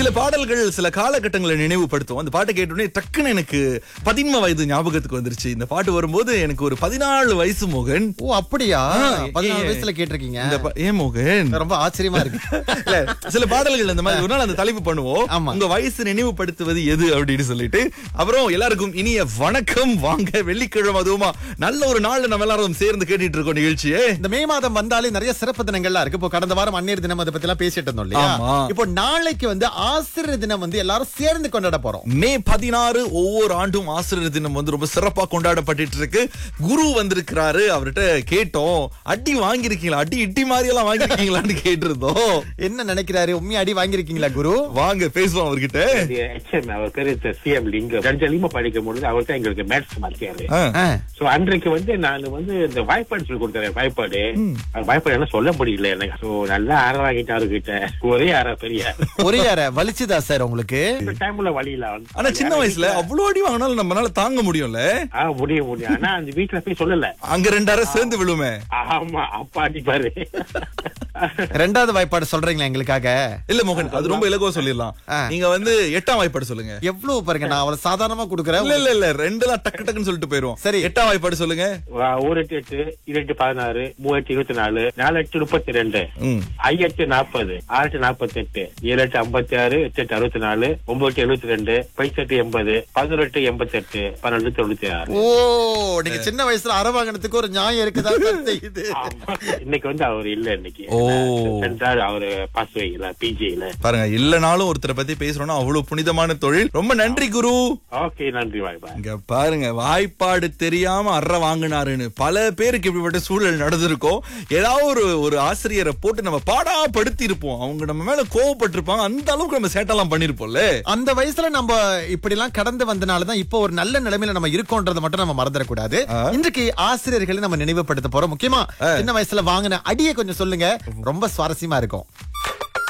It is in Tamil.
சில பாடல்கள் சில காலகட்டங்களை நினைவுபடுத்தும் அந்த பாட்டை கேட்டோடனே டக்குன்னு எனக்கு பதின்ம வயது ஞாபகத்துக்கு வந்துருச்சு இந்த பாட்டு வரும்போது எனக்கு ஒரு பதினாலு வயசு மோகன் ஓ அப்படியா ஆ, பதினாலு ஏ- வயசுல கேட்டிருக்கீங்க இந்த பா- ஏன் மோகன் ரொம்ப ஆச்சரியமா இருக்கு இல்ல சில பாடல்கள் இந்த மாதிரி ஒரு நாள் அந்த தலைப்பு பண்ணுவோம் ஆமா. உங்க வயசு நினைவுபடுத்துவது எது அப்படின்னு சொல்லிட்டு அப்புறம் எல்லாருக்கும் இனிய வணக்கம் வாங்க வெள்ளிக்கிழமை அதுவுமா நல்ல ஒரு நாள் நம்ம எல்லாரும் சேர்ந்து கேட்டுட்டு இருக்கோம் நிகழ்ச்சியே இந்த மே மாதம் வந்தாலே நிறைய சிறப்பு தினங்கள்லாம் இருக்கு இப்போ கடந்த வாரம் அந்நியர் தினம் அதை பத்தி எல்லாம் பேசிட்டு இருந்தோம் இல்லையா ஆமா. இப்போ நாளைக்கு வந்து ஆசிரியர் தினம் வந்து எல்லாரும் சேர்ந்து கொண்டாட போறோம் மே பதினாறு ஒவ்வொரு ஆண்டும் ஆசிரியர் தினம் வந்து ரொம்ப சிறப்பா கொண்டாடப்பட்டு இருக்கு குரு வந்திருக்கிறாரு அவர்கிட்ட கேட்டோம் அடி வாங்கியிருக்கீங்களா அடி இட்டி மாதிரி எல்லாம் வாங்கியிருக்கீங்களான்னு கேட்டிருந்தோம் என்ன நினைக்கிறாரு உண்மையா அடி வாங்கியிருக்கீங்களா குரு வாங்க பேசுவோம் அவர்கிட்ட HM அவர் பேரு சிஎம் லிங்கம் ஜஞ்சலிமா படிக்கும் பொழுது அவர் தான் எங்களுக்கு மேத்ஸ் மாத்தியாரு ஆ. ஆ, சோ அன்றைக்கு வந்து நான் வந்து இந்த வாய்ப்பாடு சொல்லி கொடுத்தேன் வாய்ப்பாடு அந்த வாய்ப்பாடு என்ன சொல்ல முடியல எனக்கு சோ நல்லா அற வாங்கிட்டாரு கிட்ட ஒரே அற பெரிய ஒரே அறை வலிச்சுதா சார் உங்களுக்கு இந்த டைம்ல வழியில வந்து ஆனா சின்ன வயசுல அவ்வளவு அடி வாங்கினாலும் நம்மளால தாங்க முடியும்ல ஆ முடியும் முடியும் ஆனா அந்த வீட்டுல போய் சொல்லல அங்க ரெண்டாயிரம் சேர்ந்து விழுமே ஆமா அப்பா அடிப்பாரு ரெண்டாவது வாய்ப்பாடு சொல்றீங்களா எங்களுக்காக இல்ல மோகன் அது ரொம்ப இலகுவா சொல்லிடலாம் ஆ. நீங்க வந்து எட்டாம் வாய்ப்பாடு சொல்லுங்க எவ்வளவு பாருங்க நான் அவளை சாதாரணமா கொடுக்குறேன் இல்ல இல்ல இல்ல ரெண்டுலாம் டக்கு டக்குன்னு சொல்லிட்டு போயிருவோம் சரி. எட்டாம் வாய்ப்பாடு சொல்லுங்க வா, ஒரு எட்டு எட்டு இரண்டு பதினாறு மூவாயிரத்தி இருபத்தி நாலு நாலு எட்டு முப்பத்தி ரெண்டு ம். ஐஎட்டு நாற்பது ஆறு எட்டு நாற்பத்தி எட்டு ஏழு எட்டு ஐம்பத்தி ஆறு எட்டு எட்டு அறுபத்தி நாலு ஒன்பது எட்டு எழுபத்தி ரெண்டு பைசெட்டு எண்பது பதினெட்டு எண்பத்தி எட்டு பன்னெண்டு தொண்ணூத்தி ஆறு ஓ நீங்க சின்ன வயசுல அரை வாங்கினதுக்கு ஒரு நியாயம் இருக்குதா இது ஆமா. இன்னைக்கு வந்து அவர் இல்ல இன்னைக்கு ஓ. சென்றார் அவரு பாஸ் வைக்கல பிஜில பாருங்க இல்லனாலும் ஒருத்தரை பத்தி பேசுறோம்னா அவ்வளவு புனிதமான தொழில் ரொம்ப நன்றி குரு ஓகே நன்றி பாய் பாய் இங்க பாருங்க வாய்ப்பாடு தெரியாம அற வாங்கினாருன்னு பல பேருக்கு இப்படிப்பட்ட சூழல் நடந்திருக்கும் ஏதாவது ஒரு ஒரு ஆசிரியரை போட்டு நம்ம பாடா படுத்தி இருப்போம் அவங்க நம்ம மேல கோவப்பட்டிருப்பாங்க அந்த அளவுக்கு நம்ம சேட்டெல்லாம் பண்ணிருப்போம்ல அந்த வயசுல நம்ம இப்படி எல்லாம் கடந்து வந்தனாலதான் இப்போ ஒரு நல்ல நிலைமையில நம்ம இருக்கோன்றதை மட்டும் நம்ம மறந்துடக்கூடாது இன்றைக்கு ஆசிரியர்களை நம்ம நினைவுபடுத்த போறோம் முக்கியமா சின்ன வயசுல வாங்கின அடியை கொஞ்சம் சொல்லுங்க ரொம்ப சுவாரஸ்யமா இருக்கும்